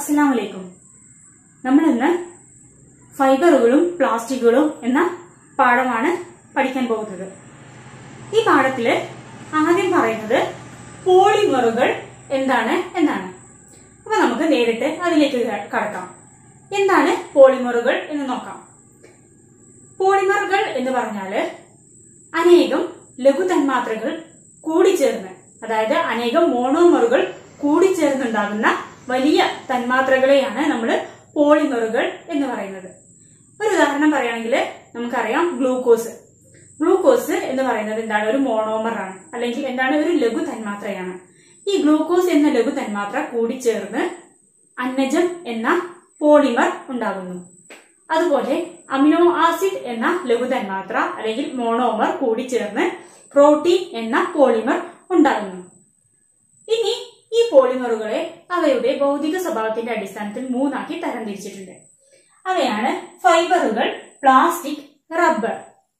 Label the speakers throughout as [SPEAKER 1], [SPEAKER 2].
[SPEAKER 1] അസ്സലാമു അലൈക്കും നമ്മൾ ഇന്ന് ഫൈബറുകളും പ്ലാസ്റ്റിക്കുകളും എന്ന പാഠമാണ് പഠിക്കാൻ പോകുന്നത് ഈ പാഠത്തില് ആദ്യം പറയുന്നത് പോളിമറുകൾ എന്താണ് എന്നാണ് അപ്പൊ നമുക്ക് നേരിട്ട് അതിലേക്ക് ക- കടക്കാം എന്താണ് പോളിമറുകൾ എന്ന് നോക്കാം പോളിമറുകൾ എന്ന് പറഞ്ഞാല് അനേകം ലഘു തന്മാത്രകൾ കൂടിച്ചേർന്ന് അതായത് അനേകം മോണോമറുകൾ കൂടിച്ചേർന്നുണ്ടാകുന്ന വലിയ തന്മാത്രകളെയാണ് നമ്മൾ പോളിമറുകൾ എന്ന് പറയുന്നത് ഒരു ഉദാഹരണം പറയുകയാണെങ്കിൽ നമുക്കറിയാം ഗ്ലൂക്കോസ് ഗ്ലൂക്കോസ് എന്ന് പറയുന്നത് എന്താണ് ഒരു മോണോമർ ആണ് അല്ലെങ്കിൽ എന്താണ് ഒരു ലഘു തന്മാത്രയാണ് ഈ ഗ്ലൂക്കോസ് എന്ന ലഘു തന്മാത്ര കൂടിച്ചേർന്ന് അന്നജം എന്ന പോളിമർ ഉണ്ടാകുന്നു അതുപോലെ അമിനോ ആസിഡ് എന്ന ലഘു തന്മാത്ര അല്ലെങ്കിൽ മോണോമർ കൂടിച്ചേർന്ന് പ്രോട്ടീൻ എന്ന പോളിമർ ഉണ്ടാകുന്നു ഇനി ഈ പോളിമറുകളെ അവയുടെ ഭൗതിക സ്വഭാവത്തിന്റെ അടിസ്ഥാനത്തിൽ മൂന്നാക്കി തരംതിരിച്ചിട്ടുണ്ട് അവയാണ് ഫൈബറുകൾ പ്ലാസ്റ്റിക് റബ്ബർ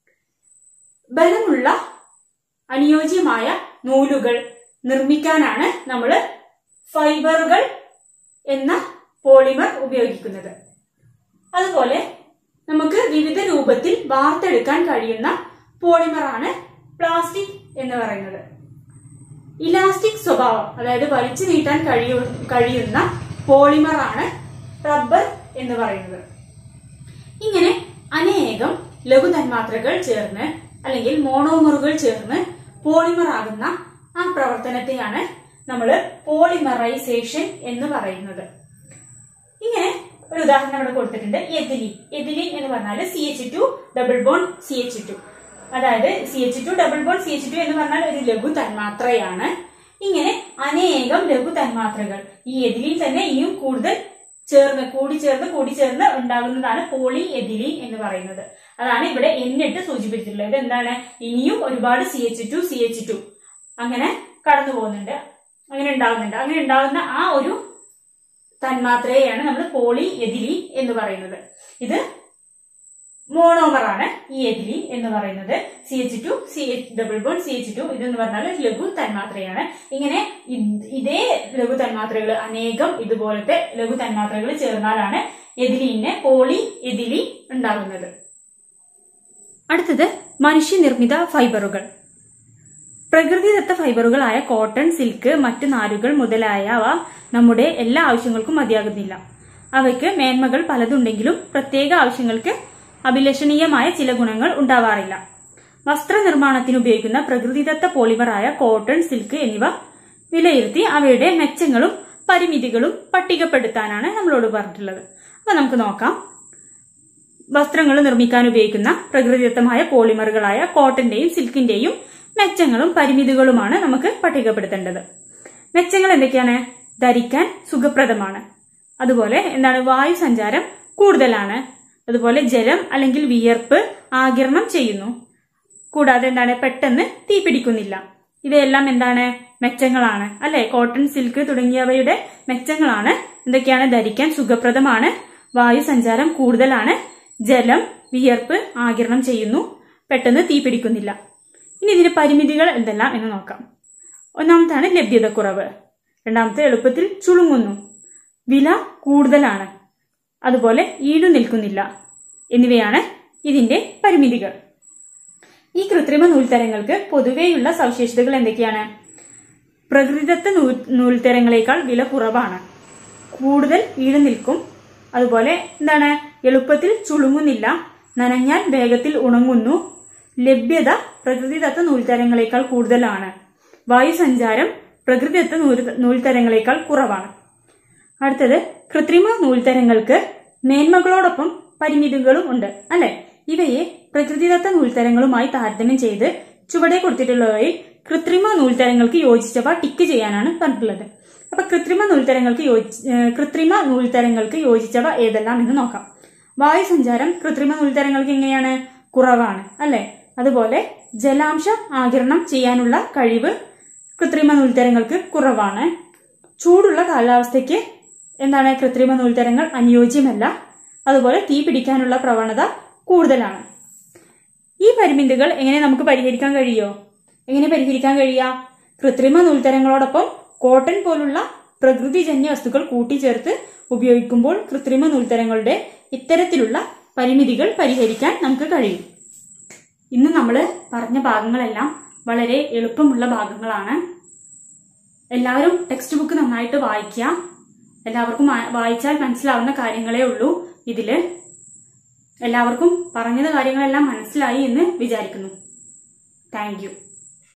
[SPEAKER 1] ബലമുള്ള അനുയോജ്യമായ നൂലുകൾ നിർമ്മിക്കാനാണ് നമ്മൾ ഫൈബറുകൾ എന്ന പോളിമർ ഉപയോഗിക്കുന്നത് അതുപോലെ നമുക്ക് വിവിധ രൂപത്തിൽ വാർത്തെടുക്കാൻ കഴിയുന്ന പോളിമറാണ് പ്ലാസ്റ്റിക് എന്ന് പറയുന്നത് ഇലാസ്റ്റിക് സ്വഭാവം അതായത് വലിച്ചു നീട്ടാൻ കഴിയു കഴിയുന്ന പോളിമറാണ് റബ്ബർ എന്ന് പറയുന്നത് ഇങ്ങനെ അനേകം ലഘു തന്മാത്രകൾ ചേർന്ന് അല്ലെങ്കിൽ മോണോമറുകൾ ചേർന്ന് പോളിമർ ആകുന്ന ആ പ്രവർത്തനത്തെയാണ് നമ്മൾ പോളിമറൈസേഷൻ എന്ന് പറയുന്നത് ഇങ്ങനെ ഒരു ഉദാഹരണം ഇവിടെ കൊടുത്തിട്ടുണ്ട് എഥിലീൻ എഥിലീൻ എന്ന് പറഞ്ഞാൽ C H two double bond C H two അതായത് C H two double bond C H two എന്ന് പറഞ്ഞാൽ ഒരു ലഘു തന്മാത്രയാണ് ഇങ്ങനെ അനേകം ലഘു തന്മാത്രകൾ ഈ എഥിലീൻ തന്നെ ഇനിയും കൂടുതൽ ചേർന്ന് കൂടിച്ചേർന്ന് കൂടിച്ചേർന്ന് ഉണ്ടാകുന്നതാണ് പോളി എഥിലീൻ എന്ന് പറയുന്നത് അതാണ് ഇവിടെ എന്നിട്ട് സൂചിപ്പിച്ചിട്ടുള്ളത് ഇത് എന്താണ് ഇനിയും ഒരുപാട് C H two C H two അങ്ങനെ കടന്നു പോകുന്നുണ്ട് അങ്ങനെ ഉണ്ടാകുന്നുണ്ട് അങ്ങനെ ഉണ്ടാകുന്ന ആ ഒരു തന്മാത്രയെയാണ് നമ്മൾ പോളി എഥിലി എന്ന് പറയുന്നത് ഇത് മോണോമർ ആണ് ഈ എഥിലി എന്ന് പറയുന്നത് C H two C H double bond C H two ഇതെന്ന് പറഞ്ഞാൽ ഒരു ലഘു തന്മാത്രയാണ് ഇങ്ങനെ ഇത് ഇതേ ലഘു തന്മാത്രകൾ അനേകം ഇതുപോലത്തെ ലഘു തന്മാത്രകൾ ചേർന്നാലാണ് എഥിലീനെ പോളി എഥിലി ഉണ്ടാകുന്നത് അടുത്തത് മനുഷ്യനിർമ്മിത ഫൈബറുകൾ പ്രകൃതിദത്ത ഫൈബറുകളായ കോട്ടൺ സിൽക്ക് മറ്റു നാരുകൾ മുതലായവ നമ്മുടെ എല്ലാ ആവശ്യങ്ങൾക്കും മതിയാകുന്നില്ല അവയ്ക്ക് മേന്മകൾ പലതുണ്ടെങ്കിലും പ്രത്യേക ആവശ്യങ്ങൾക്ക് അഭിലഷണീയമായ ചില ഗുണങ്ങൾ ഉണ്ടാവാറില്ല വസ്ത്രനിർമ്മാണത്തിന് ഉപയോഗിക്കുന്ന പ്രകൃതിദത്ത പോളിമറായ കോട്ടൺ സിൽക്ക് എന്നിവ വിലയിരുത്തി അവയുടെ മെച്ചങ്ങളും പരിമിതികളും പട്ടികപ്പെടുത്താനാണ് നമ്മളോട് പറഞ്ഞിട്ടുള്ളത് അപ്പൊ നമുക്ക് നോക്കാം വസ്ത്രങ്ങൾ നിർമ്മിക്കാൻ ഉപയോഗിക്കുന്ന പ്രകൃതിദത്തമായ പോളിമറുകളായ കോട്ടന്റെയും സിൽക്കിന്റെയും മെച്ചങ്ങളും പരിമിതികളുമാണ് നമുക്ക് പട്ടികപ്പെടുത്തേണ്ടത് മെച്ചങ്ങൾ എന്തൊക്കെയാണ് ധരിക്കാൻ സുഖപ്രദമാണ് അതുപോലെ എന്താണ് വായു സഞ്ചാരം കൂടുതലാണ് അതുപോലെ ജലം അല്ലെങ്കിൽ വിയർപ്പ് ആകിരണം ചെയ്യുന്നു കൂടാതെ എന്താണ് പെട്ടെന്ന് തീപിടിക്കുന്നില്ല ഇവയെല്ലാം എന്താണ് മെച്ചങ്ങളാണ് അല്ലെ കോട്ടൺ സിൽക്ക് തുടങ്ങിയവയുടെ മെച്ചങ്ങളാണ് എന്തൊക്കെയാണ് ധരിക്കാൻ സുഖപ്രദമാണ് വായു സഞ്ചാരം കൂടുതലാണ് ജലം വിയർപ്പ് ആകിരണം ചെയ്യുന്നു പെട്ടെന്ന് തീപിടിക്കുന്നില്ല ഇനി ഇതിന്റെ പരിമിതികൾ എന്തെല്ലാം എന്ന് നോക്കാം ഒന്നാമത്താണ് ലഭ്യതക്കുറവ് രണ്ടാമത്തെ എളുപ്പത്തിൽ ചുളുങ്ങുന്നു വില കൂടുതലാണ് അതുപോലെ ഈടു നിൽക്കുന്നില്ല എന്നിവയാണ് ഇതിന്റെ പരിമിതികൾ ഈ കൃത്രിമ നൂൽത്തരങ്ങൾക്ക് പൊതുവെയുള്ള സവിശേഷതകൾ എന്തൊക്കെയാണ് പ്രകൃതിദത്ത നൂൽ നൂൽത്തരങ്ങളെക്കാൾ വില കുറവാണ് കൂടുതൽ ഈട് നിൽക്കും അതുപോലെ എന്താണ് എളുപ്പത്തിൽ ചുളുങ്ങുന്നില്ല നനഞ്ഞാൽ വേഗത്തിൽ ഉണങ്ങുന്നു ലഭ്യത പ്രകൃതിദത്ത നൂൽത്തരങ്ങളെക്കാൾ കൂടുതലാണ് വായുസഞ്ചാരം പ്രകൃതിദത്ത നൂൽ- നൂൽത്തരങ്ങളെക്കാൾ കുറവാണ് അടുത്തത് കൃത്രിമ നൂൽത്തരങ്ങൾക്ക് മേന്മകളോടൊപ്പം പരിമിതികളും ഉണ്ട് അല്ലെ ഇവയെ പ്രകൃതിദത്ത നൂൽത്തരങ്ങളുമായി താരതമ്യം ചെയ്ത് ചുവടെ കൊടുത്തിട്ടുള്ളവയിൽ കൃത്രിമ നൂൽത്തരങ്ങൾക്ക് യോജിച്ചവ ടിക്ക് ചെയ്യാനാണ് പറഞ്ഞിട്ടുള്ളത് അപ്പൊ കൃത്രിമ നൂൽത്തരങ്ങൾക്ക് യോജി- ഏഹ് കൃത്രിമ നൂൽത്തരങ്ങൾക്ക് യോജിച്ചവ ഏതെല്ലാം എന്ന് നോക്കാം വായു സഞ്ചാരം കൃത്രിമ നൂൽത്തരങ്ങൾക്ക് എങ്ങനെയാണ് കുറവാണ് അല്ലെ അതുപോലെ ജലാംശം ആകിരണം ചെയ്യാനുള്ള കഴിവ് കൃത്രിമ നൂൽത്തരങ്ങൾക്ക് കുറവാണ് ചൂടുള്ള കാലാവസ്ഥയ്ക്ക് എന്താണ് കൃത്രിമ നൂൽത്തരങ്ങൾ അനുയോജ്യമല്ല അതുപോലെ തീ പിടിക്കാനുള്ള പ്രവണത കൂടുതലാണ് ഈ പരിമിതികൾ എങ്ങനെ നമുക്ക് പരിഹരിക്കാൻ കഴിയോ എങ്ങനെ പരിഹരിക്കാൻ കഴിയുക കൃത്രിമ നൂൽത്തരങ്ങളോടൊപ്പം കോട്ടൺ പോലുള്ള പ്രകൃതിജന്യ വസ്തുക്കൾ കൂട്ടിച്ചേർത്ത് ഉപയോഗിക്കുമ്പോൾ കൃത്രിമ നൂൽത്തരങ്ങളുടെ ഇത്തരത്തിലുള്ള പരിമിതികൾ പരിഹരിക്കാൻ നമുക്ക് കഴിയും ഇന്ന് നമ്മൾ പറഞ്ഞ ഭാഗങ്ങളെല്ലാം വളരെ എളുപ്പമുള്ള ഭാഗങ്ങളാണ് എല്ലാവരും ടെക്സ്റ്റ് ബുക്ക് നന്നായിട്ട് വായിക്കുക എല്ലാവർക്കും വാ- വായിച്ചാൽ മനസ്സിലാവുന്ന കാര്യങ്ങളേ ഉള്ളൂ ഇതില് എല്ലാവർക്കും പറഞ്ഞത് കാര്യങ്ങളെല്ലാം മനസ്സിലായി എന്ന് വിചാരിക്കുന്നു താങ്ക് യു